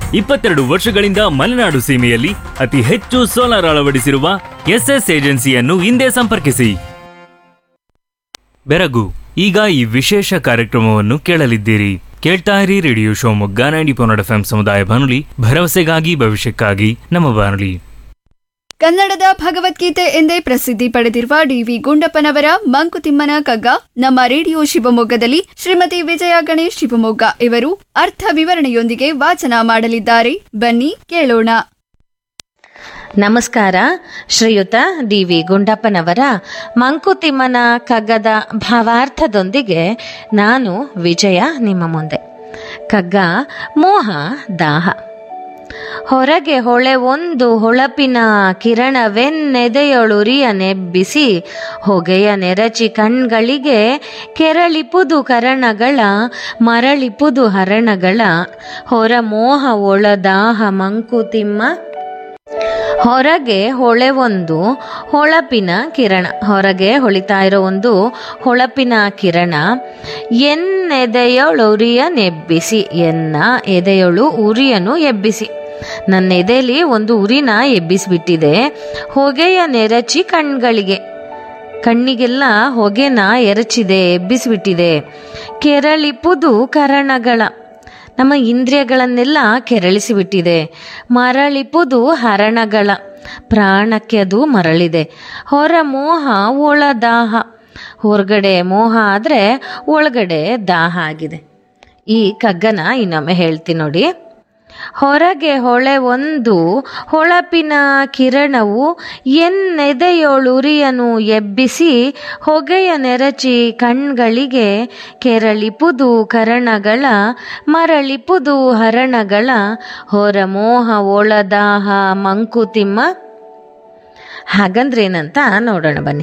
ಇಪ್ಪತ್ತೆರಡು ವರ್ಷಗಳಿಂದ ಮಲೆನಾಡು ಸೀಮೆಯಲ್ಲಿ ಅತಿ ಹೆಚ್ಚು ಸೋಲಾರ್ ಅಳವಡಿಸಿರುವ ಎಸ್ಎಸ್ ಏಜೆನ್ಸಿಯನ್ನು ಹಿಂದೆ ಸಂಪರ್ಕಿಸಿ ಬೆರಗು ಈಗ ಈ ವಿಶೇಷ ಕಾರ್ಯಕ್ರಮವನ್ನು ಕೇಳಲಿದ್ದೀರಿ ಕೇಳ್ತಾ ಇರಿ radio Shivamogga ninety point eight F ಸಮುದಾಯ ಬಾನುಲಿ ಭರವಸೆಗಾಗಿ ಭವಿಷ್ಯಕ್ಕಾಗಿ ನಮ್ಮ ಬಾನುಲಿ ಕನ್ನಡದ ಭಗವದ್ಗೀತೆ ಎಂದೇ ಪ್ರಸಿದ್ಧಿ ಪಡೆದಿರುವ ಡಿವಿ ಗುಂಡಪ್ಪನವರ ಮಂಕುತಿಮ್ಮನ ಕಗ್ಗ ನಮ್ಮ ರೇಡಿಯೋ ಶಿವಮೊಗ್ಗದಲ್ಲಿ ಶ್ರೀಮತಿ ವಿಜಯ ಗಣೇಶ್ ಶಿವಮೊಗ್ಗ ಇವರು ಅರ್ಥ ವಿವರಣೆಯೊಂದಿಗೆ ವಾಚನ ಮಾಡಲಿದ್ದಾರೆ ಬನ್ನಿ ಕೇಳೋಣ ನಮಸ್ಕಾರ ಶ್ರೀಯುತ ಡಿ ವಿ ಗುಂಡಪ್ಪನವರ ಮಂಕುತಿಮ್ಮನ ಕಗ್ಗದ ಭಾವಾರ್ಥದೊಂದಿಗೆ ನಾನು ವಿಜಯ ನಿಮ್ಮ ಮುಂದೆ ಕಗ್ಗ ಮೋಹ ದಾಹ ಹೊರಗೆ ಹೊಳೆ ಒಂದು ಹೊಳಪಿನ ಕಿರಣವೆನ್ನೆದೆಯೊಳುರಿಯ ನೆಬ್ಬಿಸಿ ಹೊಗೆಯ ನೆರಚಿ ಕಣ್ಗಳಿಗೆ ಕೆರಳಿಪುದು ಕರಣಗಳ ಮರಳಿಪುದು ಹರಣಗಳ ಹೊರ ಮೋಹ ಒಳದಾಹ ಮಂಕುತಿಮ್ಮ ಹೊರಗೆ ಹೊಳೆವೊಂದು ಹೊಳಪಿನ ಕಿರಣ ಹೊರಗೆ ಹೊಳಿತಾ ಇರೋ ಒಂದು ಹೊಳಪಿನ ಕಿರಣ ಎನ್ನೆದೆಯೊಳು ಉರಿಯ ನೆಬ್ಬಿಸಿ ಎನ್ನ ಎದೆಯೊಳು ಉರಿಯನು ಎಬ್ಬಿಸಿ ನನ್ನ ಎದೆಯಲ್ಲಿ ಒಂದು ಉರಿನ ಎಬ್ಬಿಸಿಬಿಟ್ಟಿದೆ ಹೊಗೆಯ ನೆರಚಿ ಕಣ್ಗಳಿಗೆ ಕಣ್ಣಿಗೆಲ್ಲ ಹೊಗೆನ ಎರಚಿದೆ ಎಬ್ಬಿಸಿಬಿಟ್ಟಿದೆ ಕೆರಳಿಪುದು ಕರಣಗಳ ನಮ್ಮ ಇಂದ್ರಿಯಗಳನ್ನೆಲ್ಲ ಕೆರಳಿಸಿಬಿಟ್ಟಿದೆ ಮರಳಿಪುದು ಹರಣಗಳ ಪ್ರಾಣಕ್ಕೆ ಅದು ಮರಳಿದೆ ಹೊರ ಮೋಹ ಒಳ ದಾಹ ಹೊರಗಡೆ ಮೋಹ ಆದರೆ ಒಳಗಡೆ ದಾಹ ಆಗಿದೆ ಈ ಕಗ್ಗನ ಇನ್ನೊಮ್ಮೆ ಹೇಳ್ತೀನಿ ನೋಡಿ ಹೊರಗೆ ಹೊಳೆ ಒಂದು ಹೊಳಪಿನ ಕಿರಣವು ಎನ್ನೆದೆಯೊಳುರಿಯನು ಎಬ್ಬಿಸಿ ಹೊಗೆಯ ನೆರಚಿ ಕಣ್ಗಳಿಗೆ ಕೆರಳಿಪುದು ಕರಣಗಳ ಮರಳಿಪುದು ಹರಣಗಳ ಹೊರಮೋಹ ಒಳದಾಹ ಮಂಕುತಿಮ್ಮ ಹಾಗಂದ್ರೇನಂತ ನೋಡೋಣ ಬನ್ನಿ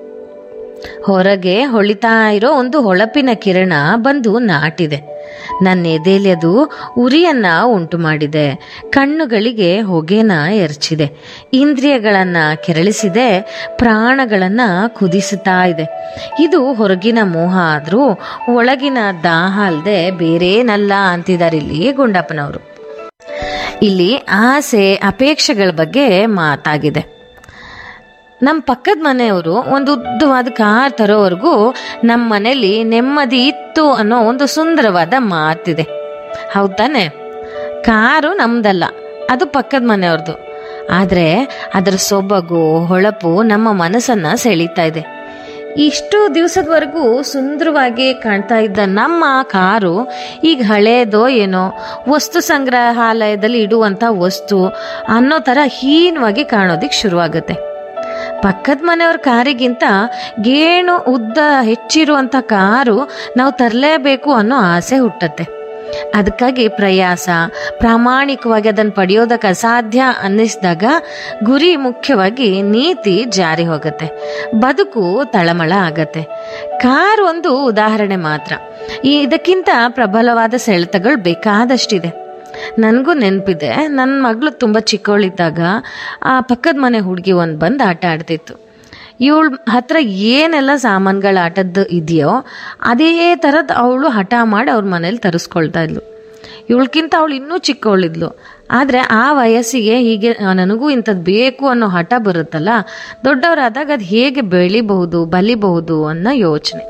ಹೊರಗೆ ಹೊಳಿತಾ ಇರೋ ಒಂದು ಹೊಳಪಿನ ಕಿರಣ ಬಂದು ನಾಟಿದೆ ನನ್ನ ಎದೆಯಲ್ಲಿ ಅದು ಉರಿಯನ್ನ ಉಂಟು ಮಾಡಿದೆ ಕಣ್ಣುಗಳಿಗೆ ಹೊಗೆನ ಎರಚಿದೆ ಇಂದ್ರಿಯಗಳನ್ನ ಕೆರಳಿಸಿದೆ ಪ್ರಾಣಗಳನ್ನ ಕುದಿಸುತ್ತಾ ಇದೆ ಇದು ಹೊರಗಿನ ಮೋಹ ಆದ್ರೂ ಒಳಗಿನ ದಾಹ ಅಲ್ಲದೆ ಬೇರೇನಲ್ಲ ಅಂತಿದ್ದಾರೆ ಇಲ್ಲಿ ಗುಂಡಪ್ಪನವರು ಇಲ್ಲಿ ಆಸೆ ಅಪೇಕ್ಷೆಗಳ ಬಗ್ಗೆ ಮಾತಾಗಿದೆ ನಮ್ಮ ಪಕ್ಕದ ಮನೆಯವರು ಒಂದು ಉದ್ದವಾದ ಕಾರ್ ತರೋವರೆಗೂ ನಮ್ಮ ಮನೇಲಿ ನೆಮ್ಮದಿ ಇತ್ತು ಅನ್ನೋ ಒಂದು ಸುಂದರವಾದ ಮಾತಿದೆ ಹೌದ್ ತಾನೆ ಕಾರು ನಮ್ದಲ್ಲ ಅದು ಪಕ್ಕದ ಮನೆಯವ್ರದ್ದು ಆದರೆ ಅದರ ಸೊಬಗು ಹೊಳಪು ನಮ್ಮ ಮನಸ್ಸನ್ನ ಸೆಳೀತಾ ಇದೆ ಇಷ್ಟು ದಿವಸದವರೆಗೂ ಸುಂದರವಾಗಿ ಕಾಣ್ತಾ ಇದ್ದ ನಮ್ಮ ಕಾರು ಈಗ ಹಳೇದೋ ಏನೋ ವಸ್ತು ಸಂಗ್ರಹಾಲಯದಲ್ಲಿ ಇಡುವಂಥ ವಸ್ತು ಅನ್ನೋ ಥರ ಹೀನವಾಗಿ ಕಾಣೋದಿಕ್ಕೆ ಶುರುವಾಗುತ್ತೆ ಪಕ್ಕದ ಮನೆಯವ್ರ ಕಾರಿಗಿಂತ ಗೇಣು ಉದ್ದ ಹೆಚ್ಚಿರುವಂಥ ಕಾರು ನಾವು ತರಲೇಬೇಕು ಅನ್ನೋ ಆಸೆ ಹುಟ್ಟತ್ತೆ ಅದಕ್ಕಾಗಿ ಪ್ರಯಾಸ ಪ್ರಾಮಾಣಿಕವಾಗಿ ಅದನ್ನು ಪಡೆಯೋದಕ್ಕೆ ಅಸಾಧ್ಯ ಅನ್ನಿಸಿದಾಗ ಗುರಿ ಮುಖ್ಯವಾಗಿ ನೀತಿ ಜಾರಿ ಹೋಗುತ್ತೆ ಬದುಕು ತಳಮಳ ಆಗತ್ತೆ ಕಾರ್ ಒಂದು ಉದಾಹರಣೆ ಮಾತ್ರ ಈ ಇದಕ್ಕಿಂತ ಪ್ರಬಲವಾದ ಸೆಳೆತಗಳು ಬೇಕಾದಷ್ಟಿದೆ ನನಗೂ ನೆನಪಿದೆ ನನ್ನ ಮಗಳು ತುಂಬ ಚಿಕ್ಕವಳಿದ್ದಾಗ ಆ ಪಕ್ಕದ ಮನೆ ಹುಡುಗಿ ಒಂದು ಬಂದು ಆಟ ಆಡ್ತಿತ್ತು ಇವಳ ಹತ್ರ ಏನೆಲ್ಲ ಸಾಮಾನುಗಳ ಆಟದ್ದು ಇದೆಯೋ ಅದೇ ಥರದ್ದು ಅವಳು ಹಠ ಮಾಡಿ ಅವ್ರ ಮನೇಲಿ ತರಿಸ್ಕೊಳ್ತಾ ಇದ್ಲು ಇವಳಕ್ಕಿಂತ ಅವಳು ಇನ್ನೂ ಚಿಕ್ಕವಳಿದ್ಲು ಆದರೆ ಆ ವಯಸ್ಸಿಗೆ ಹೀಗೆ ನನಗೂ ಇಂಥದ್ದು ಬೇಕು ಅನ್ನೋ ಹಠ ಬರುತ್ತಲ್ಲ ದೊಡ್ಡವರಾದಾಗ ಅದು ಹೇಗೆ ಬೆಳಿಬಹುದು ಬಲಿಬಹುದು ಅನ್ನೋ ಯೋಚನೆ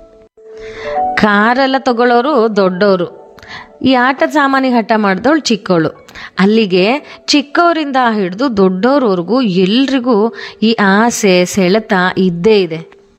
ಕಾರೆಲ್ಲ ತಗೊಳ್ಳೋರು ದೊಡ್ಡವರು ಈ ಆಟದ ಸಾಮಾನಿಗೆ ಹಠ ಮಾಡಿದವಳು ಚಿಕ್ಕವಳು ಅಲ್ಲಿಗೆ ಚಿಕ್ಕವರಿಂದ ಹಿಡಿದು ದೊಡ್ಡವ್ರವರೆಗೂ ಎಲ್ರಿಗೂ ಈ ಆಸೆ ಸೆಳೆತ ಇದ್ದೇ ಇದೆ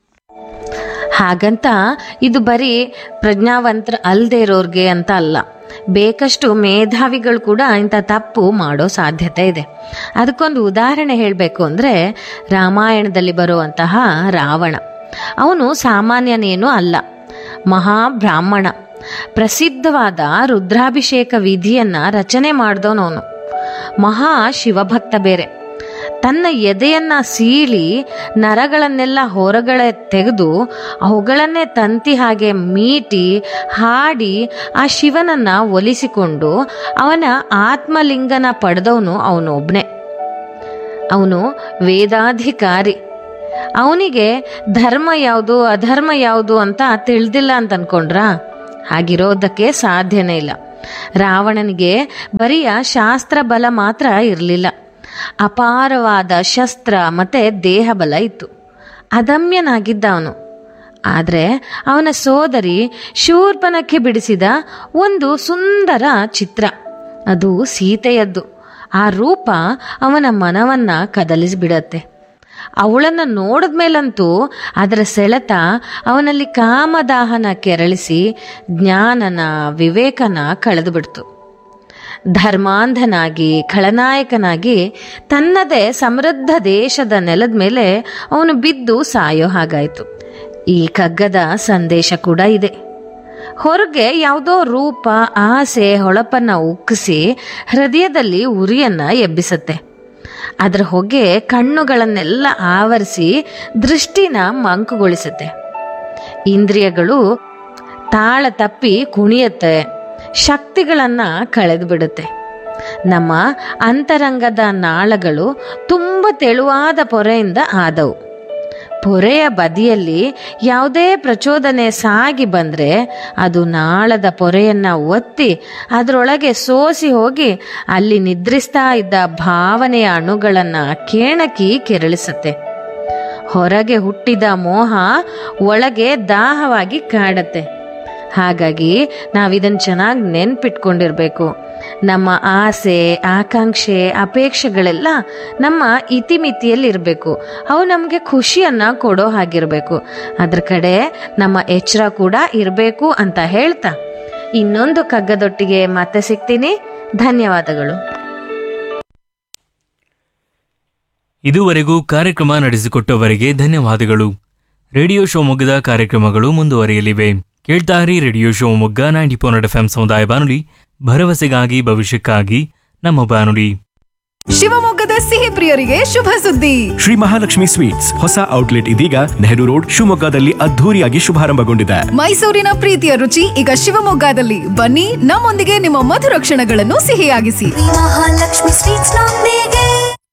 ಹಾಗಂತ ಇದು ಬರೀ ಪ್ರಜ್ಞಾವಂತರ ಅಲ್ಲದೆ ಇರೋರ್ಗೆ ಅಂತ ಅಲ್ಲ ಬೇಕಷ್ಟು ಮೇಧಾವಿಗಳು ಕೂಡ ಇಂಥ ತಪ್ಪು ಮಾಡೋ ಸಾಧ್ಯತೆ ಇದೆ ಅದಕ್ಕೊಂದು ಉದಾಹರಣೆ ಹೇಳಬೇಕು ಅಂದರೆ ರಾಮಾಯಣದಲ್ಲಿ ಬರುವಂತಹ ರಾವಣ ಅವನು ಸಾಮಾನ್ಯನೇನೂ ಅಲ್ಲ ಮಹಾಬ್ರಾಹ್ಮಣ ಪ್ರಸಿದ್ಧವಾದ ರುದ್ರಾಭಿಷೇಕ ವಿಧಿಯನ್ನ ರಚನೆ ಮಾಡಿದವನವನು ಮಹಾ ಶಿವಭಕ್ತ ಬೇರೆ ತನ್ನ ಎದೆಯನ್ನ ಸೀಳಿ ನರಗಳನ್ನೆಲ್ಲ ಹೊರಗಡೆ ತೆಗೆದು ಅವುಗಳನ್ನೇ ತಂತಿ ಹಾಗೆ ಮೀಟಿ ಹಾಡಿ ಆ ಶಿವನನ್ನ ಒಲಿಸಿಕೊಂಡು ಅವನ ಆತ್ಮಲಿಂಗನ ಪಡೆದವನು ಅವನೊಬ್ನೇ ಅವನು ವೇದಾಧಿಕಾರಿ ಅವನಿಗೆ ಧರ್ಮ ಯಾವುದು ಅಧರ್ಮ ಯಾವುದು ಅಂತ ತಿಳಿದಿಲ್ಲ ಅಂತ ಅನ್ಕೊಂಡ್ರಾ ಹಾಗಿರೋದಕ್ಕೆ ಸಾಧ್ಯನೇ ಇಲ್ಲ ರಾವಣನಿಗೆ ಬರಿಯ ಶಾಸ್ತ್ರ ಬಲ ಮಾತ್ರ ಇರಲಿಲ್ಲ ಅಪಾರವಾದ ಶಸ್ತ್ರ ಮತ್ತೆ ದೇಹ ಬಲ ಇತ್ತು ಅದಮ್ಯನಾಗಿದ್ದ ಅವನು ಆದರೆ ಅವನ ಸೋದರಿ ಶೂರ್ಪನಕ್ಕೆ ಬಿಡಿಸಿದ ಒಂದು ಸುಂದರ ಚಿತ್ರ ಅದು ಸೀತೆಯದ್ದು ಆ ರೂಪ ಅವನ ಮನವನ್ನ ಕದಲಿಸಿಬಿಡತ್ತೆ ಅವಳನ್ನು ನೋಡಿದ್ಮೇಲಂತೂ ಅದರ ಸೆಳೆತ ಅವನಲ್ಲಿ ಕಾಮದಾಹನ ಕೆರಳಿಸಿ ಜ್ಞಾನನ ವಿವೇಕನ ಕಳೆದುಬಿಡ್ತು ಧರ್ಮಾಂಧನಾಗಿ ಖಳನಾಯಕನಾಗಿ ತನ್ನದೇ ಸಮೃದ್ಧ ದೇಶದ ನೆಲದ ಮೇಲೆ ಅವನು ಬಿದ್ದು ಸಾಯೋ ಹಾಗಾಯಿತು ಈ ಕಗ್ಗದ ಸಂದೇಶ ಕೂಡ ಇದೆ ಹೊರಗೆ ಯಾವುದೋ ರೂಪ ಆಸೆ ಹೊಳಪನ್ನ ಉಕ್ಕಿಸಿ ಹೃದಯದಲ್ಲಿ ಉರಿಯನ್ನ ಎಬ್ಬಿಸತ್ತೆ ಅದರ ಹೊಗೆ ಕಣ್ಣುಗಳನ್ನೆಲ್ಲ ಆವರಿಸಿ ದೃಷ್ಟಿನ ಮಂಕುಗೊಳಿಸುತ್ತೆ ಇಂದ್ರಿಯಗಳು ತಾಳ ತಪ್ಪಿ ಕುಣಿಯುತ್ತೆ ಶಕ್ತಿಗಳನ್ನ ಕಳೆದು ಬಿಡುತ್ತೆ ನಮ್ಮ ಅಂತರಂಗದ ನಾಳಗಳು ತುಂಬ ತೆಳುವಾದ ಪೊರೆಯಿಂದ ಆದವು ಪೊರೆಯ ಬದಿಯಲ್ಲಿ ಯಾವುದೇ ಪ್ರಚೋದನೆ ಸಾಗಿ ಬಂದ್ರೆ ಅದು ನಾಳದ ಪೊರೆಯನ್ನ ಒತ್ತಿ ಅದರೊಳಗೆ ಸೋಸಿ ಹೋಗಿ ಅಲ್ಲಿ ನಿದ್ರಿಸ್ತಾ ಇದ್ದ ಭಾವನೆಯ ಅಣುಗಳನ್ನ ಕೇಣಕಿ ಕೆರಳಿಸುತ್ತೆ ಹೊರಗೆ ಹುಟ್ಟಿದ ಮೋಹ ಒಳಗೆ ದಾಹವಾಗಿ ಕಾಡತ್ತೆ ಹಾಗಾಗಿ ನಾವಿದನ್ನು ಚೆನ್ನಾಗಿ ನೆನ್ಪಿಟ್ಕೊಂಡಿರ್ಬೇಕು ನಮ್ಮ ಆಸೆ ಆಕಾಂಕ್ಷೆ ಅಪೇಕ್ಷೆಗಳೆಲ್ಲ ನಮ್ಮ ಇತಿಮಿತಿಯಲ್ಲಿ ಇರಬೇಕು ಅವು ನಮಗೆ ಖುಷಿಯನ್ನ ಕೊಡೋ ಹಾಗಿರಬೇಕು ಅದ್ರ ಕಡೆ ನಮ್ಮ ಎಚ್ಚರ ಕೂಡ ಇರಬೇಕು ಅಂತ ಹೇಳ್ತಾ ಇನ್ನೊಂದು ಕಗ್ಗದೊಟ್ಟಿಗೆ ಮತ್ತೆ ಸಿಗ್ತೀನಿ ಧನ್ಯವಾದಗಳು ಇದುವರೆಗೂ ಕಾರ್ಯಕ್ರಮ ನಡೆಸಿಕೊಟ್ಟವರಿಗೆ ಧನ್ಯವಾದಗಳು ರೇಡಿಯೋ ಶಿವಮೊಗ್ಗದ ಕಾರ್ಯಕ್ರಮಗಳು ಮುಂದುವರಿಯಲಿವೆ ಕೇಳ್ತಾರಿ radio Shivamogga ninety point eight F ಸಮುದಾಯ ಬಾನುಲಿ ಭರವಸೆಗಾಗಿ ಭವಿಷ್ಯಕ್ಕಾಗಿ ನಮ್ಮ ಬಾನುಲಿ ಶಿವಮೊಗ್ಗದ ಸಿಹಿ ಪ್ರಿಯರಿಗೆ ಶುಭ ಸುದ್ದಿ ಶ್ರೀ ಮಹಾಲಕ್ಷ್ಮಿ ಸ್ವೀಟ್ಸ್ ಹೊಸ ಔಟ್ಲೆಟ್ ಇದೀಗ ನೆಹರು ರೋಡ್ ಶಿವಮೊಗ್ಗದಲ್ಲಿ ಅದ್ಧೂರಿಯಾಗಿ ಶುಭಾರಂಭಗೊಂಡಿದೆ ಮೈಸೂರಿನ ಪ್ರೀತಿಯ ರುಚಿ ಈಗ ಶಿವಮೊಗ್ಗದಲ್ಲಿ ಬನ್ನಿ ನಮ್ಮೊಂದಿಗೆ ನಿಮ್ಮ ಮಧುರ ಕ್ಷಣಗಳನ್ನು ಸಿಹಿಯಾಗಿಸಿ ಮಹಾಲಕ್ಷ್ಮಿ ಸ್ವೀಟ್ಸ್ ನೊಂದಿಗೆ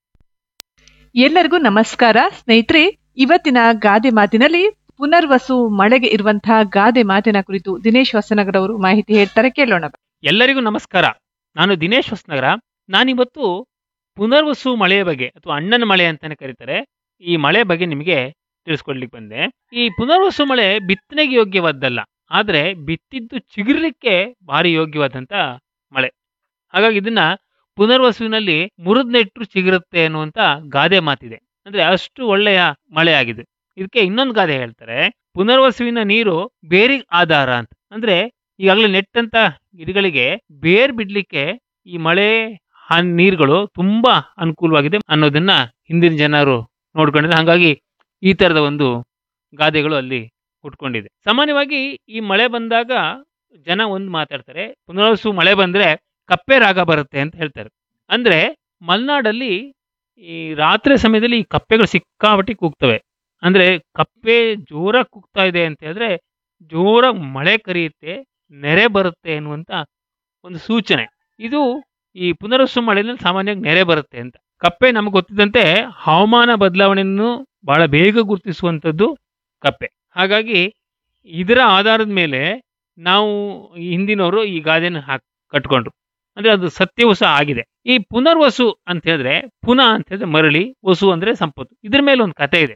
ಎಲ್ಲರಿಗೂ ನಮಸ್ಕಾರ ಸ್ನೇಹಿತರೆ ಇವತ್ತಿನ ಗಾದೆ ಮಾತಿನಲ್ಲಿ ಪುನರ್ವಸು ಮಳೆಗೆ ಇರುವಂತಹ ಗಾದೆ ಮಾತಿನ ಕುರಿತು ದಿನೇಶ್ ಹೊಸನಗರ್ ಅವರು ಮಾಹಿತಿ ಹೇಳ್ತಾರೆ ಕೇಳೋಣ ಎಲ್ಲರಿಗೂ ನಮಸ್ಕಾರ ನಾನು ದಿನೇಶ್ ಹೊಸನಗರ ನಾನಿವತ್ತು ಪುನರ್ವಸು ಮಳೆಯ ಬಗ್ಗೆ ಅಥವಾ ಅಣ್ಣನ ಮಳೆ ಅಂತಾನೆ ಕರೀತಾರೆ ಈ ಮಳೆ ಬಗ್ಗೆ ನಿಮಗೆ ತಿಳಿಸ್ಕೊಡ್ಲಿಕ್ಕೆ ಬಂದೆ ಈ ಪುನರ್ವಸು ಮಳೆ ಬಿತ್ತನೆಗೆ ಯೋಗ್ಯವಾದ್ದಲ್ಲ ಆದರೆ ಬಿತ್ತಿದ್ದು ಚಿಗುರ್ಲಿಕ್ಕೆ ಭಾರಿ ಯೋಗ್ಯವಾದಂಥ ಮಳೆ ಹಾಗಾಗಿ ಇದನ್ನ ಪುನರ್ವಸುವಿನಲ್ಲಿ ಮುರಿದ್ ನೆಟ್ಟರು ಚಿಗುರುತ್ತೆ ಅನ್ನುವಂಥ ಗಾದೆ ಮಾತಿದೆ ಅಂದ್ರೆ ಅಷ್ಟು ಒಳ್ಳೆಯ ಮಳೆ ಆಗಿದೆ ಇದಕ್ಕೆ ಇನ್ನೊಂದು ಗಾದೆ ಹೇಳ್ತಾರೆ ಪುನರ್ವಸುವಿನ ನೀರು ಬೇರಿಗೆ ಆಧಾರ ಅಂತ ಅಂದ್ರೆ ಈಗಾಗಲೇ ನೆಟ್ಟಂತ ಗಿಡಗಳಿಗೆ ಬೇರ್ ಬಿಡ್ಲಿಕ್ಕೆ ಈ ಮಳೆ ಆ ನೀರುಗಳು ತುಂಬಾ ಅನುಕೂಲವಾಗಿದೆ ಅನ್ನೋದನ್ನ ಹಿಂದಿನ ಜನರು ನೋಡ್ಕೊಂಡಿದ್ದಾರೆ ಹಾಗಾಗಿ ಈ ತರದ ಒಂದು ಗಾದೆಗಳು ಅಲ್ಲಿ ಹುಟ್ಕೊಂಡಿದೆ ಸಾಮಾನ್ಯವಾಗಿ ಈ ಮಳೆ ಬಂದಾಗ ಜನ ಒಂದು ಮಾತಾಡ್ತಾರೆ ಪುನರ್ವಸು ಮಳೆ ಬಂದ್ರೆ ಕಪ್ಪೆ ರಾಗ ಬರುತ್ತೆ ಅಂತ ಹೇಳ್ತಾರೆ ಅಂದ್ರೆ ಮಲೆನಾಡಲ್ಲಿ ಈ ರಾತ್ರಿ ಸಮಯದಲ್ಲಿ ಈ ಕಪ್ಪೆಗಳು ಸಿಕ್ಕಾಪಟ್ಟಿ ಕೂಗ್ತವೆ ಅಂದ್ರೆ ಕಪ್ಪೆ ಜೋರಾಗಿ ಕೂಗ್ತಾ ಇದೆ ಅಂತ ಹೇಳಿದ್ರೆ ಜೋರಾಗಿ ಮಳೆ ಕರೆಯುತ್ತೆ ನೆರೆ ಬರುತ್ತೆ ಎನ್ನುವಂತ ಒಂದು ಸೂಚನೆ ಇದು ಈ ಪುನರ್ವಸು ಮಳೆಯಲ್ಲಿ ಸಾಮಾನ್ಯವಾಗಿ ನೆರೆ ಬರುತ್ತೆ ಅಂತ ಕಪ್ಪೆ ನಮಗೆ ಗೊತ್ತಿದ್ದಂತೆ ಹವಾಮಾನ ಬದಲಾವಣೆಯನ್ನು ಬಹಳ ಬೇಗ ಗುರುತಿಸುವಂಥದ್ದು ಕಪ್ಪೆ ಹಾಗಾಗಿ ಇದರ ಆಧಾರದ ಮೇಲೆ ನಾವು ಈ ಹಿಂದಿನವರು ಈ ಗಾದೆನ ಹಾಕ್ ಕಟ್ಕೊಂಡ್ರು ಅಂದ್ರೆ ಅದು ಸತ್ಯವೂ ಸಹ ಆಗಿದೆ ಈ ಪುನರ್ವಸು ಅಂತ ಹೇಳಿದ್ರೆ ಪುನಃ ಅಂತ ಹೇಳಿದ್ರೆ ಮರಳಿ ವಸು ಅಂದ್ರೆ ಸಂಪತ್ತು ಇದ್ರ ಮೇಲೆ ಒಂದು ಕತೆ ಇದೆ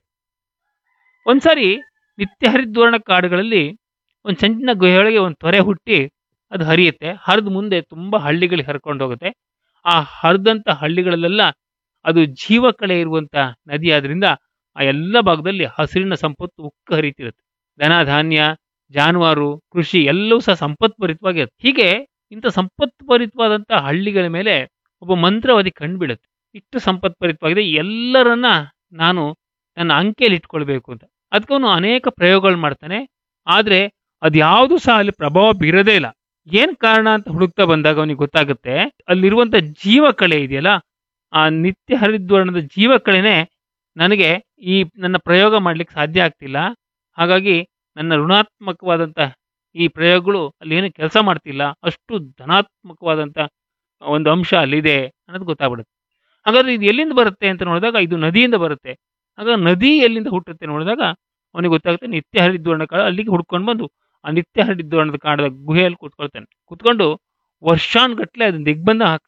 ಒಂದ್ಸಾರಿ ನಿತ್ಯ ಹರಿದ್ವರ್ಣ ಕಾಡುಗಳಲ್ಲಿ ಒಂದು ಸಣ್ಣ ಗುಹೆಯೊಳಗೆ ಒಂದು ತೊರೆ ಹುಟ್ಟಿ ಅದು ಹರಿಯುತ್ತೆ ಹರಿದು ಮುಂದೆ ತುಂಬಾ ಹಳ್ಳಿಗಳಿಗೆ ಹರ್ಕೊಂಡು ಹೋಗುತ್ತೆ ಆ ಹರಿದಂತ ಹಳ್ಳಿಗಳಲ್ಲೆಲ್ಲ ಅದು ಜೀವಕಳೆ ಇರುವಂತ ನದಿ ಆದ್ರಿಂದ ಆ ಎಲ್ಲ ಭಾಗದಲ್ಲಿ ಹಸಿರಿನ ಸಂಪತ್ತು ಉಕ್ಕ ಹರಿತಿರುತ್ತೆ ಧನ ಧಾನ್ಯ ಜಾನುವಾರು ಕೃಷಿ ಎಲ್ಲವೂ ಸಹ ಸಂಪತ್ಭರಿತವಾಗಿರುತ್ತೆ ಹೀಗೆ ಇಂಥ ಸಂಪತ್ಭರಿತವಾದಂಥ ಹಳ್ಳಿಗಳ ಮೇಲೆ ಒಬ್ಬ ಮಂತ್ರವಾದಿ ಕಂಡುಬಿಡುತ್ತೆ ಇಷ್ಟು ಸಂಪತ್ಭರಿತವಾಗಿದೆ ಎಲ್ಲರನ್ನ ನಾನು ನನ್ನ ಅಂಕೆಯಲ್ಲಿ ಇಟ್ಕೊಳ್ಬೇಕು ಅಂತ ಅದಕ್ಕೆ ಅವನು ಅನೇಕ ಪ್ರಯೋಗಗಳು ಮಾಡ್ತಾನೆ ಆದ್ರೆ ಅದ್ಯಾವುದು ಸಹ ಅಲ್ಲಿ ಪ್ರಭಾವ ಬೀರದೇ ಇಲ್ಲ ಏನ್ ಕಾರಣ ಅಂತ ಹುಡುಕ್ತಾ ಬಂದಾಗ ಅವನಿಗೆ ಗೊತ್ತಾಗುತ್ತೆ ಅಲ್ಲಿರುವಂತ ಜೀವಕಳೆ ಇದೆಯಲ್ಲ ಆ ನಿತ್ಯ ಹರಿದ್ವರ್ಣದ ಜೀವಕಳೆನೆ ನನಗೆ ಈ ನನ್ನ ಪ್ರಯೋಗ ಮಾಡ್ಲಿಕ್ಕೆ ಸಾಧ್ಯ ಆಗ್ತಿಲ್ಲ ಹಾಗಾಗಿ ನನ್ನ ಋಣಾತ್ಮಕವಾದಂತ ಈ ಪ್ರಯೋಗಗಳು ಅಲ್ಲಿ ಏನು ಕೆಲಸ ಮಾಡ್ತಿಲ್ಲ ಅಷ್ಟು ಧನಾತ್ಮಕವಾದಂತ ಒಂದು ಅಂಶ ಅಲ್ಲಿದೆ ಅನ್ನೋದು ಗೊತ್ತಾಗ್ಬಿಡುತ್ತೆ ಹಾಗಾದ್ರೆ ಇದು ಎಲ್ಲಿಂದ ಬರುತ್ತೆ ಅಂತ ನೋಡಿದಾಗ ಇದು ನದಿಯಿಂದ ಬರುತ್ತೆ ಆಗ ನದಿ ಎಲ್ಲಿಂದ ಹುಟ್ಟುತ್ತೆ ನೋಡಿದಾಗ ಅವನಿಗೆ ಗೊತ್ತಾಗುತ್ತೆ ನಿತ್ಯ ಹರಿದ್ವರ್ಣ ಕಾಡು ಅಲ್ಲಿಗೆ ಹುಡ್ಕೊಂಡು ಬಂದು ಆ ನಿತ್ಯ ಹರಿದ್ವರ್ಣದ ಕಾಡದ ಗುಹೆಯಲ್ಲಿ ಕೂತ್ಕೊಳ್ತಾನೆ ಕೂತ್ಕೊಂಡು ವರ್ಷಾನ್ಗಟ್ಲೆ ಅದನ್ನ ದಿಗ್ಬಂಧ ಹಾಕ್